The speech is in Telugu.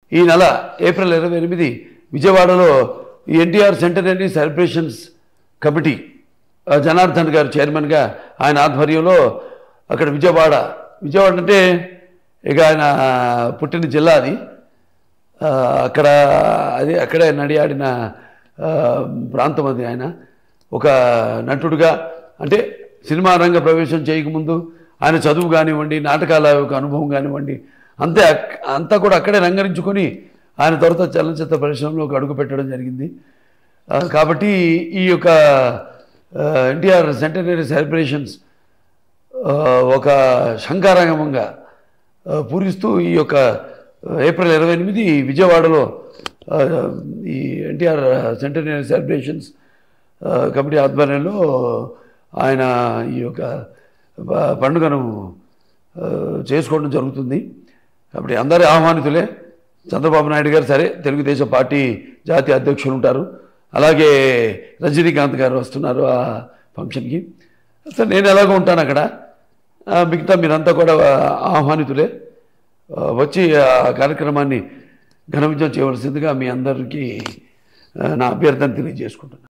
ఈ నెల ఏప్రిల్ ఇరవై ఎనిమిది విజయవాడలో ఈ ఎన్టీఆర్ సెంటనరీ సెలబ్రేషన్స్ కమిటీ ఆ, జనార్దన్ గారు చైర్మన్గా ఆయన ఆధ్వర్యంలో అక్కడ విజయవాడ విజయవాడ అంటే ఇక ఆయన పుట్టిన జిల్లా అది ఆ, అక్కడ అది అక్కడే నడియాడిన ఆ, ప్రాంతం అది ఆయన ఒక నటుడుగా అంటే సినిమా రంగ ప్రవేశం చేయకముందు ఆయన చదువు కానివ్వండి నాటకాల యొక్క అనుభవం కానివ్వండి అంతే అక్- అంతా కూడా అక్కడే రంగరించుకొని ఆయన తర్వాత చలనచిత్ర పరిశ్రమలోకి అడుగు పెట్టడం జరిగింది ఆ, కాబట్టి ఈ యొక్క ఎన్టీఆర్ సెంటనరీ సెలబ్రేషన్స్ ఆ, ఒక శంకారంగమంగా ఆ, పూరిస్తూ ఈ యొక్క ఆ, ఏప్రిల్ ఇరవై ఎనిమిది విజయవాడలో ఆ, ఈ ఎన్టీఆర్ సెంటనరీ సెలబ్రేషన్స్ ఆ, కమిటీ ఆధ్వర్యంలో ఆయన ఈ యొక్క ప- పండుగను ఆ, చేసుకోవడం జరుగుతుంది కాబట్టి అందరి ఆహ్వానితులే చంద్రబాబు నాయుడు గారు సరే తెలుగుదేశం పార్టీ జాతీయ అధ్యక్షులు ఉంటారు అలాగే రజనీకాంత్ గారు వస్తున్నారు ఆ ఫంక్షన్కి అసలు నేను ఎలాగో ఉంటాను అక్కడ ఆ, మిగతా మీరంతా కూడా ఆహ్వానితులే ఆ, వచ్చి ఆ కార్యక్రమాన్ని ఘన విజయం చేయవలసిందిగా మీ అందరికీ ఆ, నా అభ్యర్థన తెలియజేసుకుంటున్నాను